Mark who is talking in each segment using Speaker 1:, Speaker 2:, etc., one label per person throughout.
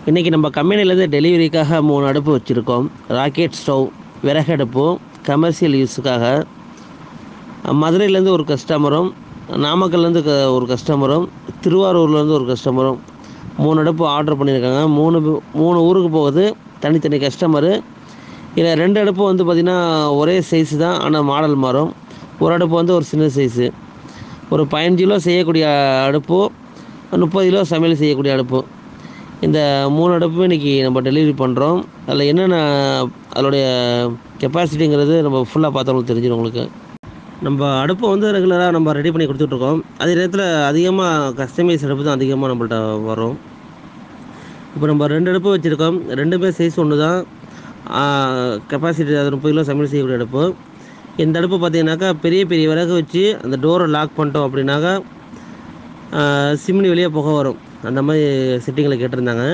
Speaker 1: இன்றைக்கி நம்ம கம்பெனிலேருந்து டெலிவரிக்காக மூணு அடுப்பு வச்சுருக்கோம் ராக்கெட் ஸ்டவ் விறகடுப்பு கமர்ஷியல் யூஸுக்காக மதுரையிலேருந்து ஒரு கஸ்டமரும் நாமக்கல்லேருந்து க ஒரு கஸ்டமரும் திருவாரூர்லேருந்து ஒரு கஸ்டமரும் மூணு அடுப்பு ஆர்டர் பண்ணியிருக்காங்க மூணு பு- மூணு ஊருக்கு போகுது தனித்தனி கஸ்டமரு இதில் ரெண்டு அடுப்பு வந்து பார்த்திங்கன்னா ஒரே சைஸு தான் ஆனால் மாடல் மாறும் ஒரு அடுப்பு வந்து ஒரு சின்ன சைஸு ஒரு பதினஞ்சு கிலோ செய்யக்கூடிய அடுப்பு முப்பது கிலோ சமையல் செய்யக்கூடிய அடுப்பு இந்த மூணு அடுப்பும் இன்றைக்கி நம்ம டெலிவரி பண்ணுறோம் அதில் என்னென்ன அதோடைய கெப்பாசிட்டிங்கிறது நம்ம ஃபுல்லாக பார்த்தவங்களுக்கு தெரிஞ்சிடும் உங்களுக்கு நம்ம அடுப்பை வந்து ரெகுலராக நம்ம ரெடி பண்ணி கொடுத்துட்ருக்கோம் அதே நேரத்தில் அதிகமாக கஸ்டமைஸ் அடுப்பு தான் அதிகமாக நம்மள்ட்ட வரும் இப்போ நம்ம ரெண்டு அடுப்பு வச்சுருக்கோம் ரெண்டுமே சைஸ் ஒன்று தான் கெப்பாசிட்டி அது முப்பது கிலோ சமையல் செய்யக்கூடிய அடுப்பு இந்த அடுப்பு பார்த்தீங்கன்னாக்கா பெரிய பெரிய விறகு வச்சு அந்த டோரை லாக் பண்ணிட்டோம் அப்படின்னாக்கா சிம்னி வெளியே புகை வரும் அந்த மாதிரி செட்டிங்கில் கேட்டிருந்தாங்க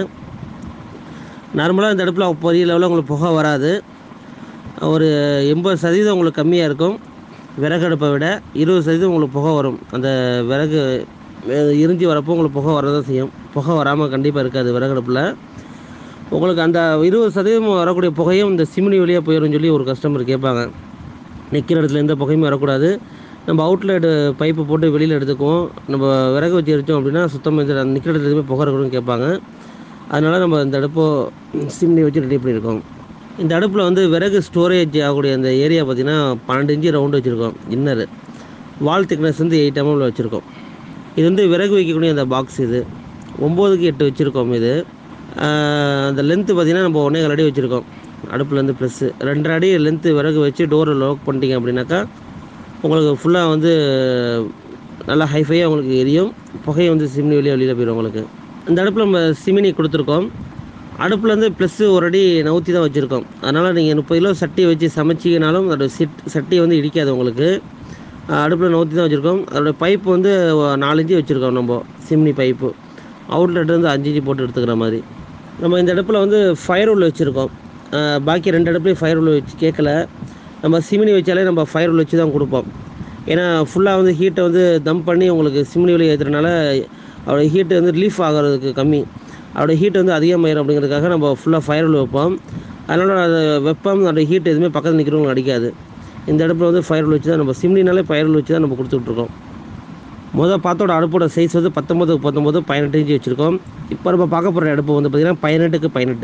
Speaker 1: நார்மலாக இந்த அடுப்பில் பெரிய லெவலில் உங்களுக்கு புகை வராது ஒரு எண்பது சதவீதம் உங்களுக்கு கம்மியாக இருக்கும் விறகு அடுப்பை விட இருபது சதவீதம் உங்களுக்கு புகை வரும் அந்த விறகு அஹ், எரிஞ்சு வரப்போ உங்களுக்கு புகை வரதான் செய்யும் புகை வராமல் கண்டிப்பாக இருக்காது விறகு அடுப்பில் உங்களுக்கு அந்த இருபது சதவீதம் வரக்கூடிய புகையும் இந்த சிம்னி வழியாக போயிடும்னு சொல்லி ஒரு கஸ்டமர் கேட்பாங்க நிற்கிற இடத்துல எந்த புகையுமே வரக்கூடாது நம்ம அவுட்லெட் பைப்பு போட்டு வெளியில் எடுத்துக்குவோம் நம்ம விறகு வச்சு எரிச்சோம் அப்படின்னா சுத்தமாக இந்த நிற்கிற இடத்துல எதுவுமே புகை இருக்கணும்னு கேட்பாங்க அதனால் நம்ம இந்த அடுப்போ சிம்னி வச்சு ரெடி பண்ணியிருக்கோம் இந்த அடுப்பில் வந்து விறகு ஸ்டோரேஜ் ஆகக்கூடிய அந்த ஏரியா பார்த்திங்கன்னா பன்னெண்டு இன்ச்சு ரவுண்டு வச்சுருக்கோம் இன்னரு வால் திக்னஸ் வந்து எயிட் எம்எம்ல வச்சுருக்கோம் இது வந்து விறகு வைக்கக்கூடிய அந்த பாக்ஸ் இது ஒம்போதுக்கு எட்டு வச்சுருக்கோம் இது ஆஹ் அந்த லென்த்து பார்த்திங்கன்னா நம்ம ஒன்றே கால் அடி வச்சுருக்கோம் அடுப்புலேருந்து ப்ளஸ்ஸு ரெண்டரை அடி லென்த்து விறகு வச்சு டோரை லாக் பண்ணிட்டீங்க அப்படின்னாக்கா உங்களுக்கு ஃபுல்லாக வந்து நல்லா ஹைஃபையாக உங்களுக்கு எரியும் புகையை வந்து சிம்னி வெளியே வெளியில் போயிடும் உங்களுக்கு இந்த அடுப்பில் நம்ம சிமினி கொடுத்துருக்கோம் அடுப்புலேருந்து ப்ளஸ்ஸு ஒரு அடி நவுத்தி தான் வச்சுருக்கோம் அதனால் நீங்கள் முப்பது கிலோ சட்டி வச்சு சமைச்சிங்கனாலும் அதோட சிட் சட்டி வந்து இடிக்காது உங்களுக்கு அடுப்பில் நவுத்தி தான் வச்சுருக்கோம் அதோட பைப்பு வந்து ஒ- நாலு இன்ச்சு வச்சுருக்கோம் நம்ம சிம்னி பைப்பு அவுட்லெட் வந்து அஞ்சு இன்ச்சு போட்டு எடுத்துக்கிற மாதிரி நம்ம இந்த அடுப்பில் வந்து ஃபயர் உள்ள வச்சுருக்கோம் பாக்கி ரெண்டு அடுப்புலையும் ஃபயர் உள்ள வச்சு கேட்கல நம்ம சிமினி வச்சாலே நம்ம ஃபயர் உள்ள வச்சு தான் கொடுப்போம் ஏன்னா ஃபுல்லாக வந்து ஹீட்டை வந்து தம் பண்ணி உங்களுக்கு சிமினி வெளியே ஏற்றுறதுனால அவருடைய ஹீட்டு வந்து ரிலீஃப் ஆகிறதுக்கு கம்மி அவருடைய ஹீட் வந்து அதிகமாயிரும் அப்படிங்கிறதுக்காக நம்ம ஃபுல்லாக ஃபயர் உள்ள வைப்போம் அதனால் அது வெப்பம் அதோடைய ஹீட் எதுவுமே பக்கத்தில் நிற்கிறவங்களுக்கு அடிக்காது இந்த அடுப்பில் வந்து ஃபயர் உள்ள வச்சு தான் நம்ம சிம்னினாலே ஃபயர் உள்ள வச்சு தான் நம்ம கொடுத்துட்ருக்கோம் முதல் பார்த்தோட அடுப்போட சைஸ் வந்து பத்தொம்பதுக்கு பத்தொம்பது பதினெட்டு இன்ச்சு வச்சுருக்கோம் இப்போ நம்ம பார்க்க போகிற அடுப்பு வந்து பார்த்திங்கன்னா பதினெட்டுக்கு பதினெட்டு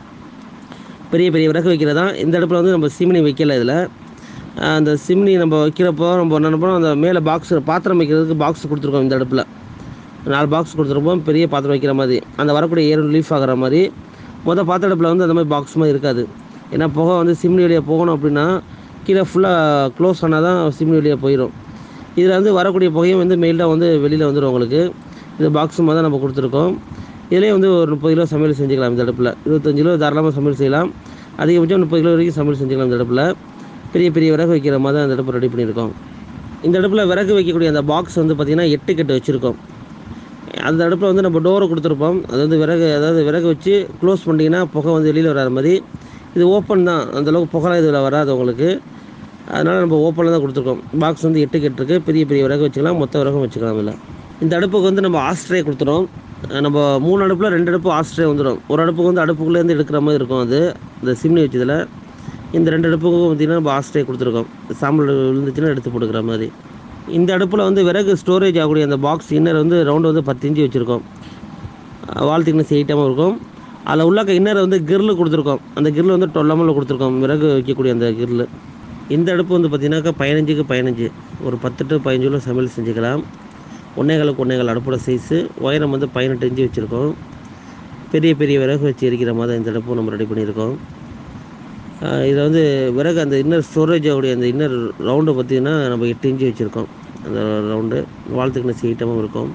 Speaker 1: பெரிய பெரிய விறகு வைக்கிறது தான் இந்த அடுப்பில் வந்து நம்ம சிம்னி வைக்கல இதில் அந்த சிம்னி நம்ம வைக்கிறப்போ நம்ம என்ன பண்ணோம் அந்த மேலே பாக்ஸ் பாத்திரம் வைக்கிறதுக்கு பாக்ஸ் கொடுத்துருக்கோம் இந்த அடுப்பில் நாலு பாக்ஸ் கொடுத்துருப்போம் பெரிய பாத்திரம் வைக்கிற மாதிரி அந்த வரக்கூடிய ஏர் ரிலீஃப் ஆகிற மாதிரி மொதல் பாத்திர அடுப்பில் வந்து அந்த மாதிரி பாக்ஸ் மாதிரி இருக்காது ஏன்னா புகை வந்து சிம்னி வழியாக போகணும் அப்படின்னா கீழே ஃபுல்லாக க்ளோஸ் ஆனால் தான் சிம்னி வழியாக போயிடும் இதில் வந்து வரக்கூடிய புகையும் வந்து மெயிலாக வந்து வெளியில் வந்துடும் உங்களுக்கு இது பாக்ஸ் மாதிரி தான் நம்ம கொடுத்துருக்கோம் இதிலே வந்து ஒரு முப்பது கிலோ சமையல் செஞ்சுக்கலாம் இந்த அடுப்பில் இருபத்தஞ்சு கிலோ தாராளமாக சமையல் செய்யலாம் அதிகபட்சம் முப்பது கிலோ வரைக்கும் சமையல் செஞ்சுக்கலாம் இந்த அடுப்பில் பெரிய பெரிய விறகு வைக்கிற மாதிரி தான் இந்த அடுப்பு ரெடி பண்ணியிருக்கோம் இந்த அடுப்பில் விறகு வைக்கக்கூடிய அந்த பாக்ஸ் வந்து பார்த்திங்கன்னா எட்டு கட்டு வச்சுருக்கோம் அந்த அடுப்பில் வந்து நம்ம டோரை கொடுத்துருப்போம் அது வந்து விறகு அதாவது விறகு வச்சு க்ளோஸ் பண்ணிட்டீங்கன்னா புகை வந்து வெளியில் வராத மாதிரி இது ஓப்பன் தான் அந்தளவுக்கு புகை இதில் வராது உங்களுக்கு அதனால் நம்ம ஓப்பனில் தான் கொடுத்துருக்கோம் பாக்ஸ் வந்து எட்டு கட்டு இருக்குது பெரிய பெரிய விறகு வச்சுக்கலாம் மொத்த விறகும் வச்சுக்கலாம் இதில் இந்த அடுப்புக்கு வந்து நம்ம ஆஸ்ட்ரே கொடுத்துரும் அஹ் நம்ம மூணு அடுப்பில் ரெண்டு அடுப்பு ஆஸ்ட்ரே வந்துடும் ஒரு அடுப்புக்கு வந்து அடுப்புக்குள்ளேருந்து எடுக்கிற மாதிரி இருக்கும் அது இந்த சிம்னி வச்சதில் இந்த ரெண்டு அடுப்புக்கும் பார்த்திங்கன்னா நம்ம ஆஸ்ட்ரே கொடுத்துருக்கோம் சாம்பல் விழுந்துச்சுன்னா எடுத்து போட்டுக்கிற மாதிரி இந்த அடுப்பில் வந்து விறகு ஸ்டோரேஜ் ஆகக்கூடிய அந்த பாக்ஸ் இன்னர் வந்து ரவுண்டு வந்து பத்து இன்ச்சு வச்சுருக்கோம் வால் திக்னஸ் எயிட்டாகவும் இருக்கும் அதில் உள்ளக்க இன்னர் வந்து கிரில் கொடுத்துருக்கோம் அந்த கிரில் வந்து டொல்லாமல் கொடுத்துருக்கோம் விறகு வைக்கக்கூடிய அந்த கிரில் இந்த அடுப்பு வந்து பார்த்தீங்கன்னாக்கா பதினஞ்சுக்கு பதினஞ்சு ஒரு பத்து டு பதினஞ்சு கிலோ சமையல் செஞ்சுக்கலாம் ஒன்னேகாலுக்கு ஒன்னேகால் அடுப்போட சைஸு உயரம் வந்து பதினெட்டு இன்ச்சு வச்சுருக்கோம் பெரிய பெரிய விறகு வச்சு எரிக்கிற மாதிரி இந்த அடுப்பு நம்ம ரெடி பண்ணியிருக்கோம் இதில் வந்து விறகு அந்த இன்னர் ஸ்டோரேஜ் ஆகக்கூடிய அந்த இன்னர் ரவுண்டு பார்த்திங்கன்னா நம்ம எட்டு இன்ச்சு வச்சுருக்கோம் அந்த ரவுண்டு வாழ்த்துக்குன்னு சீட்டமும் இருக்கும்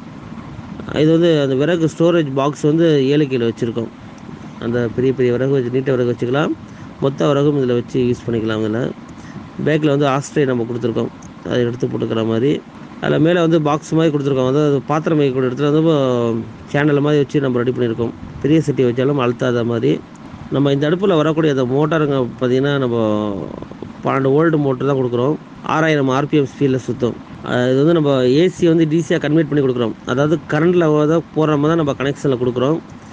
Speaker 1: இது வந்து அந்த விறகு ஸ்டோரேஜ் பாக்ஸ் வந்து ஏழு கிலோ வச்சுருக்கோம் அந்த பெரிய பெரிய விறகு வச்சு நீட்ட விறகு வச்சுக்கலாம் மொத்த விறகும் இதில் வச்சு யூஸ் பண்ணிக்கலாம் இதில் பேக்கில் வந்து ஆஸ்ட்ரே நம்ம கொடுத்துருக்கோம் அதை எடுத்து போட்டுக்கிற மாதிரி அதில் மேலே வந்து பாக்ஸ் மாதிரி கொடுத்துருக்கோம் அதாவது பாத்திரம் வைக்கக்கூடிய இடத்துல வந்து சேனல் மாதிரி வச்சு நம்ம ரெடி பண்ணியிருக்கோம் பெரிய சட்டி வச்சாலும் அழுத்தாத மாதிரி நம்ம இந்த அடுப்பில் வரக்கூடிய அந்த மோட்டாருங்க பார்த்திங்கன்னா நம்ம பன்னெண்டு வோல்ட் மோட்டர் தான் கொடுக்குறோம் ஆறாயிரம் ஆர்பிஎம் ஸ்பீடில் சுற்றும் அஹ் இது வந்து நம்ம ஏசி வந்து டிசியாக கன்வெர்ட் பண்ணி கொடுக்குறோம் அதாவது கரண்டில் தான் போகிற மாதிரி தான் நம்ம கனெக்ஷனில் கொடுக்குறோம்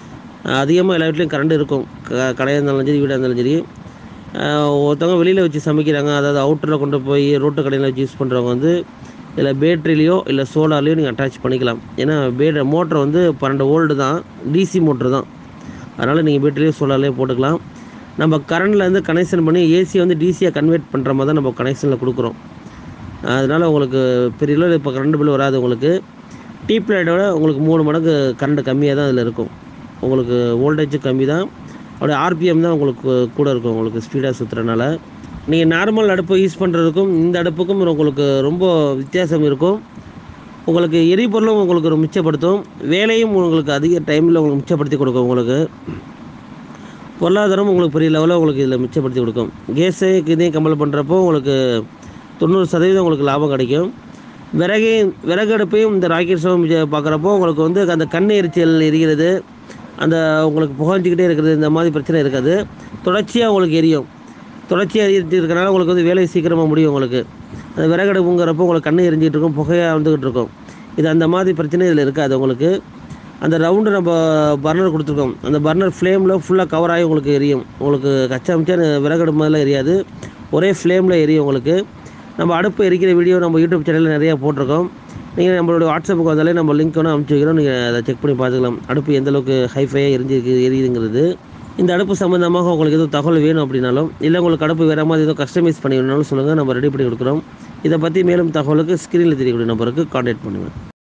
Speaker 1: அதிகமாக எல்லா வீட்லேயும் கரண்ட் இருக்கும் க கடையாக இருந்தாலும் சரி வீடாக இருந்தாலும் சரி அஹ் ஒருத்தவங்க வெளியில் வச்சு சமைக்கிறாங்க அதாவது அவுட்டரில் கொண்டு போய் ரோட்டு கடையில் வச்சு யூஸ் பண்ணுறவங்க வந்து இதில் பேட்டரிலையோ இல்லை சோலார்லேயோ நீங்கள் அட்டாச் பண்ணிக்கலாம் ஏன்னா பேட் மோட்டர் வந்து பன்னெண்டு வோல்டு தான் டிசி மோட்ரு தான் அதனால் நீங்கள் பேட்டரியோ சோலார்லேயோ போட்டுக்கலாம் நம்ம கரண்ட்லேருந்து கனெக்ஷன் பண்ணி ஏசியை வந்து டிசியாக கன்வெர்ட் பண்ணுற மாதிரி தான் நம்ம கனெக்ஷனில் கொடுக்குறோம் அதனால் உங்களுக்கு பெரிய அளவில் இப்போ கரண்ட் பில் வராது உங்களுக்கு டீப் லைட்டோட உங்களுக்கு மூணு மடங்கு கரண்ட் கம்மியாக தான் இதில் இருக்கும் உங்களுக்கு வோல்டேஜ் கம்மி தான் அப்படியே ஆர்பிஎம் தான் உங்களுக்கு கூட இருக்கும் உங்களுக்கு ஸ்பீடாக சுற்றுறனால நீங்கள் நார்மல் அடுப்பு யூஸ் பண்ணுறதுக்கும் இந்த அடுப்புக்கும் உங்களுக்கு ரொம்ப வித்தியாசம் இருக்கும் உங்களுக்கு எரிபொருளும் உங்களுக்கு ஒரு மிச்சப்படுத்தும் வேலையும் உங்களுக்கு அதிக டைமில் உங்களுக்கு மிச்சப்படுத்தி கொடுக்கும் உங்களுக்கு பொருளாதாரம் உங்களுக்கு பெரிய லெவலில் உங்களுக்கு இதில் மிச்சப்படுத்தி கொடுக்கும் கேஸு இதையும் கம்பல் பண்ணுறப்போ உங்களுக்கு தொண்ணூறு சதவீதம் உங்களுக்கு லாபம் கிடைக்கும் விறகை விறகு அடுப்பையும் இந்த ராக்கெட் ஸ்டவ் பார்க்குறப்போ உங்களுக்கு வந்து அந்த கண் எரிச்சல் எரிகிறது அந்த உங்களுக்கு புகஞ்சிக்கிட்டே இருக்கிறது இந்த மாதிரி பிரச்சனை இருக்காது தொடர்ச்சியாக உங்களுக்கு எரியும் தொடர்ச்சியாக எரிஞ்சிட்டு இருக்கனால உங்களுக்கு வந்து வேலை சீக்கிரமாக முடியும் உங்களுக்கு அந்த விறகு அடுப்புங்கிறப்போ உங்களுக்கு கண்ணு எரிஞ்சிட்டு இருக்கும் புகையாக வந்துக்கிட்டு இருக்கும் இது அந்த மாதிரி பிரச்சனை இதில் இருக்காது உங்களுக்கு அந்த ரவுண்டு நம்ம பர்னர் கொடுத்துருக்கோம் அந்த பர்னர் ஃப்ளேமில் ஃபுல்லாக கவர் ஆகி உங்களுக்கு எரியும் உங்களுக்கு கச்சா மிச்சா விறகு அடுப்பு மாதிரிலாம் எரியாது ஒரே ஃப்ளேமில் எரியும் உங்களுக்கு நம்ம அடுப்பு எரிக்கிற வீடியோ நம்ம யூடியூப் சேனலில் நிறையா போட்டிருக்கோம் நீங்கள் நம்மளோட வாட்ஸ்அப்புக்கு வந்தாலே நம்ம லிங்க் ஒன்று அனுப்பிச்சி வைக்கிறோம் நீங்கள் அதை செக் பண்ணி பார்த்துக்கலாம் அடுப்பு எந்த அளவுக்கு ஹைஃபையாக எரிஞ்சிருக்கு எரியுதுங்கிறது இந்த அடுப்பு சம்மந்தமாக உங்களுக்கு எதுவும் தகவல் வேணும் அப்படின்னாலும் இல்லை உங்களுக்கு அடுப்பு வேறு மாதிரி எதுவும் கஸ்டமைஸ் பண்ணி வேணும்னாலும் சொல்லுங்கள் நம்ம ரெடி பண்ணி கொடுக்குறோம் இதை பற்றி மேலும் தகவலுக்கு ஸ்க்ரீனில் தெரியக்கூடிய நம்பருக்கு காண்டாக்ட் பண்ணுங்கள்